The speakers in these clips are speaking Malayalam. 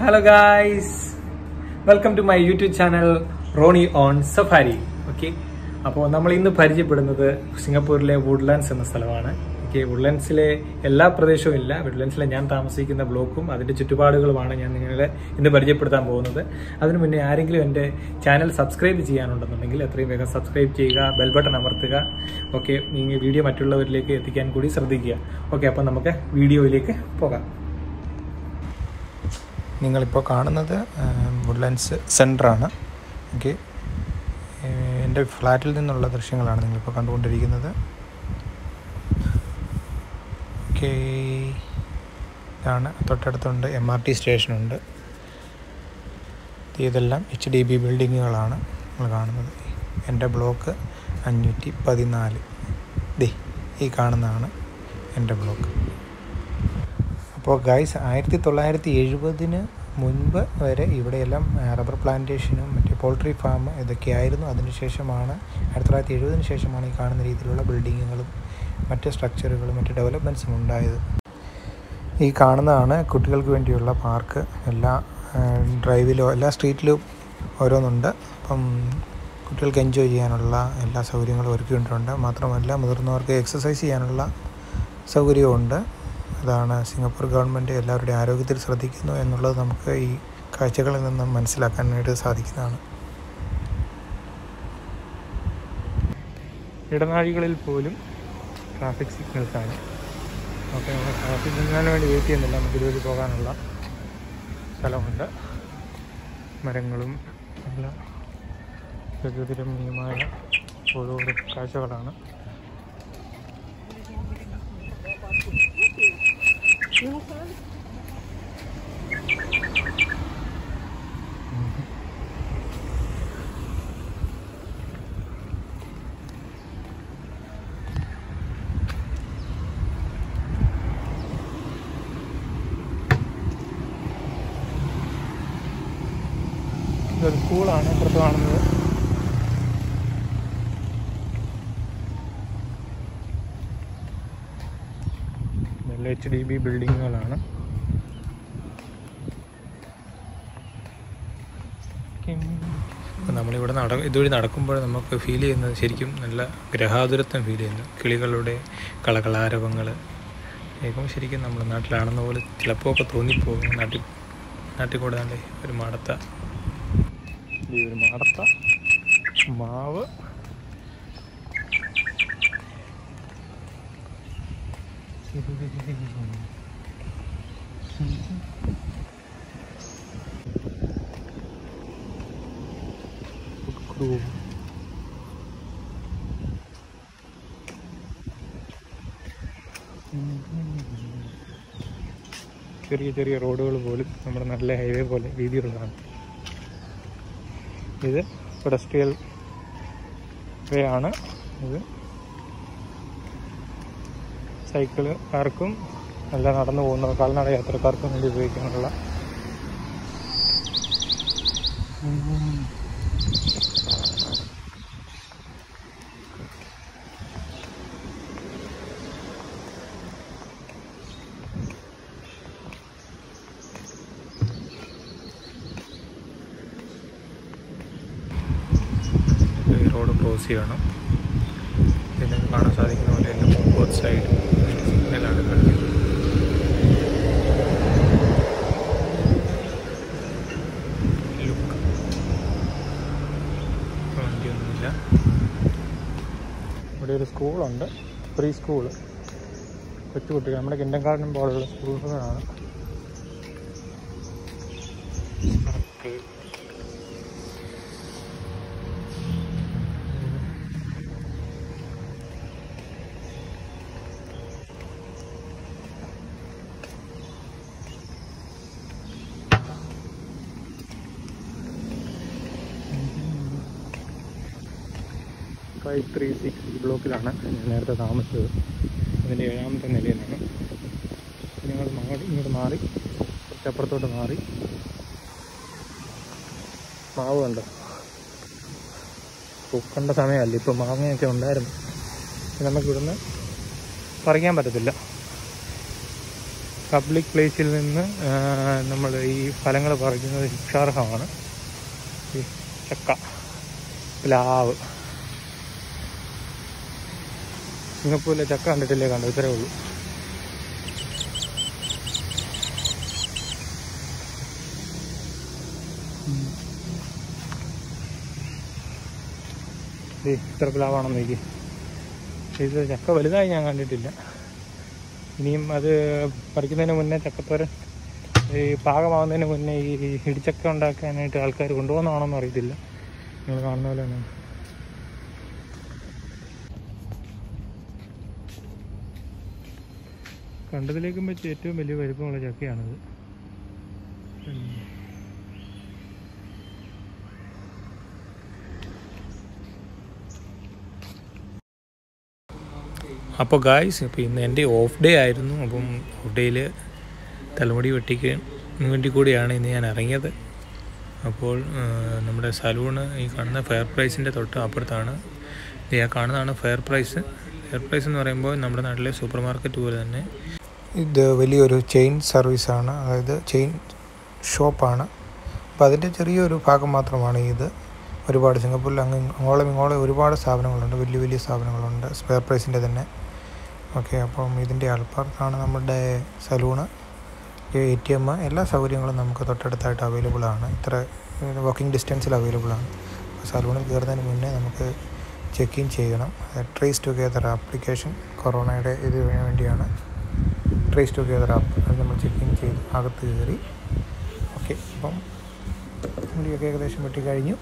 Hello guys welcome to my YouTube channel Ronnie on safari okay അപ്പോൾ നമ്മൾ ഇന്ന് പരിചയപ്പെടുന്നത് സിംഗപ്പൂരിലെ വുഡ്ലാൻഡ്സ് എന്ന സ്ഥലമാണ് ഓക്കെ വുഡ്ലാൻഡ്സിലെ എല്ലാ പ്രദേശവും ഇല്ല വുഡ്ലാൻഡ്സിലെ ഞാൻ താമസിക്കുന്ന ബ്ലോക്കും അതിൻ്റെ ചുറ്റുപാടുകളുമാണ് ഞാൻ നിങ്ങളെ ഇന്ന് പരിചയപ്പെടുത്താൻ പോകുന്നത് അതിനു മുന്നേ ആരെങ്കിലും എൻ്റെ ചാനൽ സബ്സ്ക്രൈബ് ചെയ്യാനുണ്ടെന്നുണ്ടെങ്കിൽ എത്രയും വേഗം സബ്സ്ക്രൈബ് ചെയ്യുക ബെൽ ബട്ടൺ അമർത്തുക ഓക്കെ നിങ്ങൾ വീഡിയോ മറ്റുള്ളവരിലേക്ക് എത്തിക്കാൻ കൂടി ശ്രദ്ധിക്കുക ഓക്കെ അപ്പോൾ നമുക്ക് വീഡിയോയിലേക്ക് പോകാം നിങ്ങളിപ്പോൾ കാണുന്നത് വുഡ്ലാൻഡ്സ് സെൻറ്ററാണ് ഓക്കെ എൻ്റെ ഫ്ലാറ്റിൽ നിന്നുള്ള ദൃശ്യങ്ങളാണ് നിങ്ങളിപ്പോൾ കണ്ടുകൊണ്ടിരിക്കുന്നത് ഓക്കെ ഇതാണ് തൊട്ടടുത്തുണ്ട് എം ആർ ടി സ്റ്റേഷനുണ്ട് ഇതെല്ലാം എച്ച് ഡി ബി ബിൽഡിങ്ങുകളാണ് നമ്മൾ കാണുന്നത് എൻ്റെ ബ്ലോക്ക് അഞ്ഞൂറ്റി പതിനാല് ദേ ഈ കാണുന്നതാണ് എൻ്റെ ബ്ലോക്ക് അപ്പോൾ ഗൈസ് ആയിരത്തി തൊള്ളായിരത്തി എഴുപതിന് മുൻപ് വരെ ഇവിടെയെല്ലാം റബ്ബർ പ്ലാന്റേഷനും മറ്റേ പോൾട്രി ഫാം ഇതൊക്കെയായിരുന്നു അതിനുശേഷമാണ് ആയിരത്തി തൊള്ളായിരത്തി എഴുപതിന് ശേഷമാണ് ഈ കാണുന്ന രീതിയിലുള്ള ബിൽഡിങ്ങുകളും മറ്റ് സ്ട്രക്ചറുകളും മറ്റ് ഡെവലപ്മെൻറ്റ്സും ഉണ്ടായത് ഈ കാണുന്നതാണ് കുട്ടികൾക്ക് വേണ്ടിയുള്ള പാർക്ക് എല്ലാ ഡ്രൈവിലോ എല്ലാ സ്ട്രീറ്റിലും ഓരോന്നുണ്ട് അപ്പം കുട്ടികൾക്ക് എൻജോയ് ചെയ്യാനുള്ള എല്ലാ സൗകര്യങ്ങളും ഒരുക്കിയിട്ടുണ്ട് മാത്രമല്ല മുതിർന്നവർക്ക് എക്സസൈസ് ചെയ്യാനുള്ള സൗകര്യമുണ്ട് അതാണ് സിംഗപ്പൂർ ഗവൺമെൻറ് എല്ലാവരുടെയും ആരോഗ്യത്തിൽ ശ്രദ്ധിക്കുന്നു എന്നുള്ളത് നമുക്ക് ഈ കാഴ്ചകളിൽ നിന്നും മനസ്സിലാക്കാനായിട്ട് സാധിക്കുന്നതാണ് ഇടനാഴികളിൽ പോലും ട്രാഫിക് സിഗ്നൽസ് ആണ് ഓക്കെ നമ്മൾ ട്രാഫിക് സിഗ്നലിന് വേണ്ടി വെയിറ്റ് ചെയ്യുന്നില്ല നമുക്ക് ഇതുവഴി പോകാനുള്ള സ്ഥലമുണ്ട് മരങ്ങളും എല്ലാം പ്രകൃതിരമണീയമായ ഓരോരോ കാഴ്ചകളാണ് ഇതൊരു സ്കൂളാണ് പുറത്ത് കാണുന്നത് നല്ല എച്ച് ഡി ബി ബിൽഡിങ്ങുകളാണ് അപ്പോൾ നമ്മളിവിടെ നട ഇതുവഴി നടക്കുമ്പോൾ നമുക്ക് ഫീൽ ചെയ്യുന്നത് ശരിക്കും നല്ല ഗ്രഹാതുരത്വം ഫീൽ ചെയ്യുന്നു കിളികളുടെ കളകളാരവങ്ങൾ കേൾക്കുമ്പോൾ ശരിക്കും നമ്മുടെ നാട്ടിലാണെന്ന പോലെ ചിലപ്പോൾ ഒക്കെ തോന്നിപ്പോകും നാട്ടിൽ നാട്ടിൽ കൂടെ നല്ല ഒരു മടത്ത ഈ ഒരു മാടത്ത മാവ് ചെറിയ ചെറിയ റോഡുകൾ പോലും നമ്മുടെ നല്ല ഹൈവേ പോലെ വീതിയുള്ളതാണ് ഇത് പെഡസ്ട്രിയൽ വേ ആണ് ഇത് സൈക്കിളുകാർക്കും അല്ല നടന്നു പോകുന്ന കാൽനട യാത്രക്കാർക്കും വേണ്ടി ഉപയോഗിക്കാനുള്ള ഈ റോഡ് ക്രോസ് ചെയ്യണം പിന്നെ കാണാൻ സാധിക്കുന്ന പോലെ എൻ്റെ മുമ്പോട്ട് സൈഡ് സിഗ്നലാണ് കാണിക്കുന്നത് ലുക്ക് വണ്ടിയൊന്നുമില്ല ഇവിടെ ഒരു സ്കൂളുണ്ട് പ്രീ സ്കൂള് കൊച്ചുകുട്ടികൾ നമ്മുടെ കിൻഡൻ ഗാർഡൻ പോലുള്ള സ്കൂളുകളാണ് ഫൈവ് ത്രീ സിക്സ് ഈ ബ്ലോക്കിലാണ് ഞാൻ നേരത്തെ താമസിച്ചത് അതിൻ്റെ ഏഴാമത്തെ നിലയിലാണ് ഞങ്ങൾ മാറി ഇങ്ങോട്ട് മാറി കുറച്ചപ്പുറത്തോട്ട് മാറി മാവ് കണ്ടോ പൂക്കണ്ട സമയമല്ല ഇപ്പോൾ മാങ്ങയൊക്കെ ഉണ്ടായിരുന്നു പക്ഷെ നമുക്ക് ഇവിടുന്ന് പറിക്കാൻ പറ്റത്തില്ല പബ്ലിക് പ്ലേസിൽ നിന്ന് നമ്മൾ ഈ ഫലങ്ങൾ പറിക്കുന്നത് ശിക്ഷാർഹമാണ് ഈ ചക്ക പ്ലാവ് സിംഗപ്പൂരിലെ ചക്ക കണ്ടിട്ടില്ലേ കണ്ടു ഇത്രേ ഉള്ളൂ ദേ, ഇത്ര പ്ലാവാണെന്ന് നോക്കി ഇത് ചക്ക വലുതായി ഞാൻ കണ്ടിട്ടില്ല ഇനിയും അത് പറിക്കുന്നതിന് മുന്നേ ചക്കത്തോരൻ ഈ പാകമാവുന്നതിന് മുന്നേ ഈ ഇടിച്ചക്ക ഉണ്ടാക്കാനായിട്ട് ആൾക്കാർ കൊണ്ടുപോകുന്നതാണെന്ന് അറിയത്തില്ല നിങ്ങൾ കാണുന്ന പോലെ തന്നെ കണ്ടതിലേക്കും വെച്ച് ഏറ്റവും വലിയ വലിപ്പമുള്ള ചക്കയാണിത് ഉം. അപ്പോൾ ഗായ്സ് ഇപ്പോൾ ഇന്ന് എൻ്റെ ഓഫ് ഡേ ആയിരുന്നു അപ്പം ഓഫ് ഡേയിൽ തലമുടി വെട്ടിക്കാൻ വേണ്ടി കൂടിയാണ് ഇന്ന് ഞാൻ ഇറങ്ങിയത് അപ്പോൾ ആ, നമ്മുടെ സലൂണ് ഈ കാണുന്ന ഫെയർ പ്രൈസിൻ്റെ തൊട്ട് അപ്പുറത്താണ് ഇത് ആ കാണുന്നതാണ് ഫെയർ പ്രൈസ് ഫെയർ പ്രൈസ് എന്ന് പറയുമ്പോൾ നമ്മുടെ നാട്ടിലെ സൂപ്പർ മാർക്കറ്റ് പോലെ തന്നെ ഇത് വലിയൊരു ചെയിൻ സർവീസാണ് അതായത് ചെയിൻ ഷോപ്പാണ് അപ്പോൾ അതിൻ്റെ ചെറിയൊരു ഭാഗം മാത്രമാണ് ഇത് ഒരുപാട് സിംഗപ്പൂരിൽ അങ്ങ് അങ്ങോളം ഇങ്ങോളം ഒരുപാട് സ്ഥാപനങ്ങളുണ്ട് വലിയ വലിയ സ്ഥാപനങ്ങളുണ്ട് സ്പെയർ പ്രൈസിൻ്റെ തന്നെ ഓക്കെ അപ്പം ഇതിൻ്റെ അൽപ്പുറത്താണ് നമ്മുടെ സലൂണ് എ ടി എം എല്ലാ സൗകര്യങ്ങളും നമുക്ക് തൊട്ടടുത്തായിട്ട് അവൈലബിൾ ആണ് ഇത്ര വാക്കിംഗ് ഡിസ്റ്റൻസിൽ അവൈലബിൾ ആണ് അപ്പോൾ സലൂണിൽ കയറുന്നതിന് മുന്നേ നമുക്ക് ചെക്ക് ഇൻ ചെയ്യണം ട്രേസ് ടുഗെദർ ആപ്ലിക്കേഷൻ കൊറോണയുടെ ഇതിന് വേണ്ടിയാണ് ട്രേസ് ടുഗെദർ ആപ്പ് അത് നമ്മൾ ചെക്ക് ഇൻ ചെയ്ത് അകത്ത് കയറി ഓക്കെ അപ്പം മുടിയൊക്കെ ഏകദേശം വെട്ടി കഴിഞ്ഞു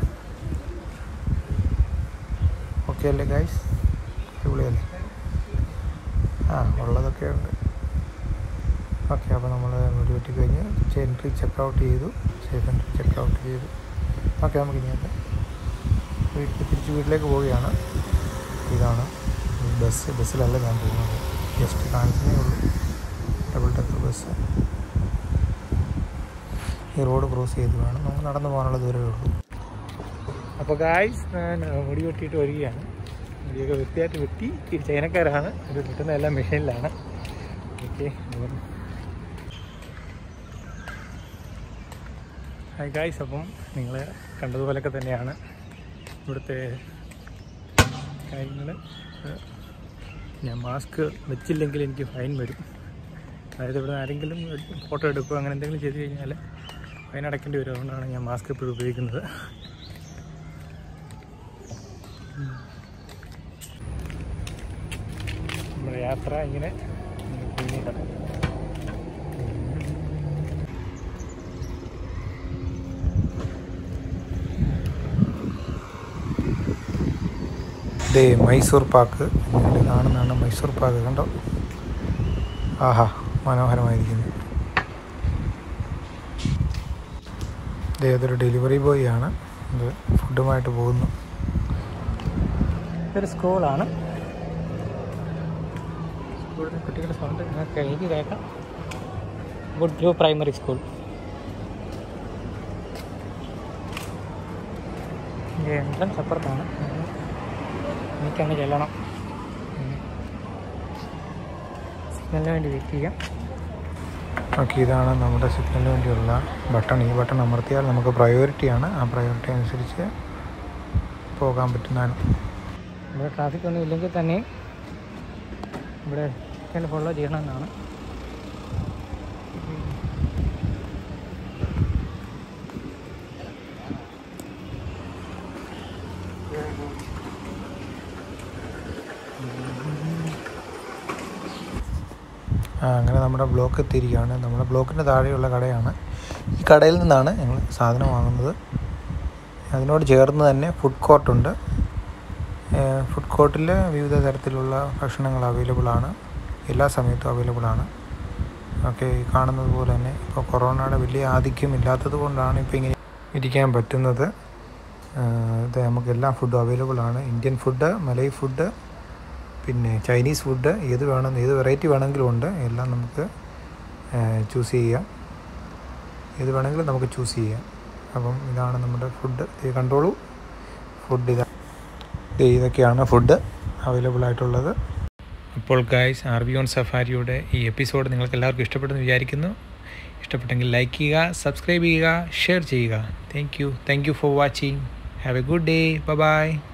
ഓക്കെ അല്ലേ ഗൈസ് അടിപൊളിയല്ലേ ആ ഉള്ളതൊക്കെ ഉണ്ട് ഓക്കെ അപ്പോൾ നമ്മൾ മുടി വെട്ടി കഴിഞ്ഞ് എൻട്രി ചെക്കൗട്ട് ചെയ്തു സേഫ് എൻട്രി ചെക്കൗട്ട് ചെയ്തു ഓക്കെ നമുക്ക് ഇനിയൊക്കെ വീട്ടിൽ തിരിച്ച് വീട്ടിലേക്ക് പോവുകയാണ് ഇതാണ് ബസ് ബസ്സിലല്ല ഞാൻ പോകുന്നത് ജസ്റ്റ് കാണിച്ചതേ ഉള്ളൂ ഡബിൾ ഡെക്കർ ബസ് ഈ റോഡ് ക്രോസ് ചെയ്ത് വേണം നമുക്ക് നടന്നു പോകാനുള്ള ദൂരമേ ഉള്ളൂ അപ്പോൾ ഗായ്സ് ഞാൻ മുടി വെട്ടിയിട്ട് വരികയാണ് മുടിയൊക്കെ വൃത്തിയായിട്ട് വെട്ടി ഈ ചൈനക്കാരാണ് ഇത് കിട്ടുന്ന എല്ലാം മെഷീനിലാണ് ഓക്കെ ഹായ് ഗായ്സ് അപ്പം നിങ്ങൾ കണ്ടതുപോലൊക്കെ തന്നെയാണ് ഇവിടുത്തെ കാര്യങ്ങൾ ഞാൻ മാസ്ക് വെച്ചില്ലെങ്കിൽ എനിക്ക് ഫൈൻ വരും അതായത് ഇവിടെ ആരെങ്കിലും ഫോട്ടോ എടുക്കുകയോ അങ്ങനെ എന്തെങ്കിലും ചെയ്ത് കഴിഞ്ഞാൽ ഫൈൻ അടയ്ക്കേണ്ടി വരും അതുകൊണ്ടാണ് ഞാൻ മാസ്ക് എപ്പോഴും ഉപയോഗിക്കുന്നത് നമ്മുടെ യാത്ര ഇങ്ങനെ പിന്നീട് ദേ മൈസൂർ പാക്ക് നിങ്ങൾ കാണുന്നതാണ് മൈസൂർ പാക്ക് കണ്ടോ ആഹാ മനോഹരമായിരിക്കുന്നു ദേ അതൊരു ഡെലിവറി ബോയ് ആണ് ഇത് ഫുഡുമായിട്ട് പോകുന്നു ഇതൊരു സ്കൂളാണ് സ്കൂളിലെ കുട്ടികളുടെ സൗണ്ട് നിങ്ങൾക്ക് എനിക്ക് കേൾക്കാം good view primary school entrance അപ്പുറത്താണ് എനിക്കങ്ങ് ചെല്ലണം സിഗ്നലിന് വേണ്ടി വെയിറ്റ് ചെയ്യാം ഓക്കെ ഇതാണ് നമ്മുടെ സിഗ്നലിന് വേണ്ടിയുള്ള ബട്ടൺ ഈ ബട്ടൺ അമർത്തിയാൽ നമുക്ക് പ്രയോറിറ്റിയാണ് ആ പ്രയോറിറ്റി അനുസരിച്ച് പോകാൻ പറ്റുന്നതാണ് ഇവിടെ ട്രാഫിക് ഒന്നും ഇല്ലെങ്കിൽ തന്നെ ഇവിടെ സിഗ്നൽ ഫോളോ ചെയ്യണമെന്നാണ് ആ അങ്ങനെ നമ്മുടെ ബ്ലോക്ക് എത്തിയിരിക്കുകയാണ് നമ്മുടെ ബ്ലോക്കിൻ്റെ താഴെയുള്ള കടയാണ് ഈ കടയിൽ നിന്നാണ് ഞങ്ങൾ സാധനം വാങ്ങുന്നത് അതിനോട് ചേർന്ന് തന്നെ ഫുഡ് കോർട്ടുണ്ട് ഫുഡ് കോർട്ടിൽ വിവിധ തരത്തിലുള്ള ഭക്ഷണങ്ങൾ അവൈലബിൾ ആണ് എല്ലാ സമയത്തും അവൈലബിൾ ആണ് ഓക്കെ ഈ കാണുന്നത് പോലെ തന്നെ ഇപ്പോൾ കൊറോണയുടെ വലിയ ആധിക്യം ഇല്ലാത്തത് കൊണ്ടാണ് ഇപ്പോൾ ഇങ്ങനെ ഇരിക്കാൻ പറ്റുന്നത് ഇത് നമുക്ക് എല്ലാ ഫുഡും അവൈലബിൾ ആണ് ഇന്ത്യൻ ഫുഡ് മലൈ ഫുഡ് പിന്നെ ചൈനീസ് ഫുഡ് ഏത് വേണം ഏത് വെറൈറ്റി വേണമെങ്കിലും ഉണ്ട് എല്ലാം നമുക്ക് ചൂസ് ചെയ്യാം ഏത് വേണമെങ്കിലും നമുക്ക് ചൂസ് ചെയ്യാം അപ്പം ഇതാണ് നമ്മുടെ ഫുഡ് ഇത് കണ്ടോളൂ ഫുഡ് ഇതാ ഇത് ഇതൊക്കെയാണ് ഫുഡ് അവൈലബിൾ ആയിട്ടുള്ളത് അപ്പോൾ ഗായ്സ് ആർ വി ഓൺ സഫാരിയുടെ ഈ എപ്പിസോഡ് നിങ്ങൾക്ക് എല്ലാവർക്കും ഇഷ്ടപ്പെട്ടെന്ന് വിചാരിക്കുന്നു ഇഷ്ടപ്പെട്ടെങ്കിൽ ലൈക്ക് ചെയ്യുക സബ്സ്ക്രൈബ് ചെയ്യുക ഷെയർ ചെയ്യുക thank you thank you for watching have a good day by